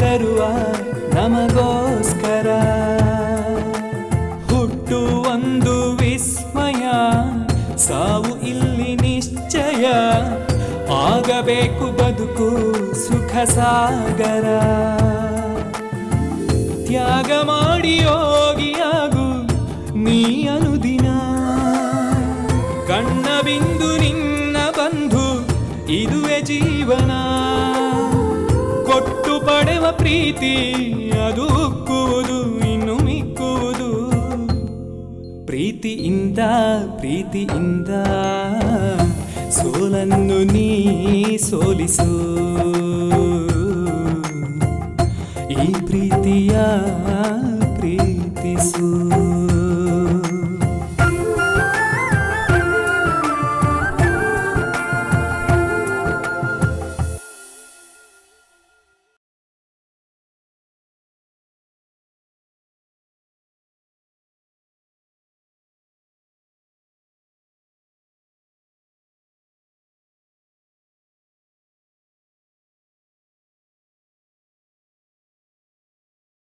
ಬರುವ ನಮಗೋಸ್ಕರ ಹುಟ್ಟು ಒಂದು ವಿಸ್ಮಯ ಸಾವು ಇಲ್ಲಿ ನಿಶ್ಚಯ ಆಗಬೇಕು ಬದುಕು ಸುಖ ಸಾಗರ ತ್ಯಾಗ ಮಾಡಿ ಯೋಗಿಯಾಗು ನೀ ಅನುದಿನ ಕಣ್ಣ ಬಿಂದು ನಿನ್ನ ಬಂಧು ಇದುವೆ ಜೀವನ ಕೊಟ್ಟು ಪಡೆವ ಪ್ರೀತಿ ಅದು ಉಕ್ಕುವುದು ಇನ್ನು ಮಿಕ್ಕುವುದು ಪ್ರೀತಿಯಿಂದ ಪ್ರೀತಿಯಿಂದ ಸೋಲನ್ನು ನೀ ಸೋಲಿಸು ಈ ಪ್ರೀತಿಯ ಪ್ರೀತಿಸು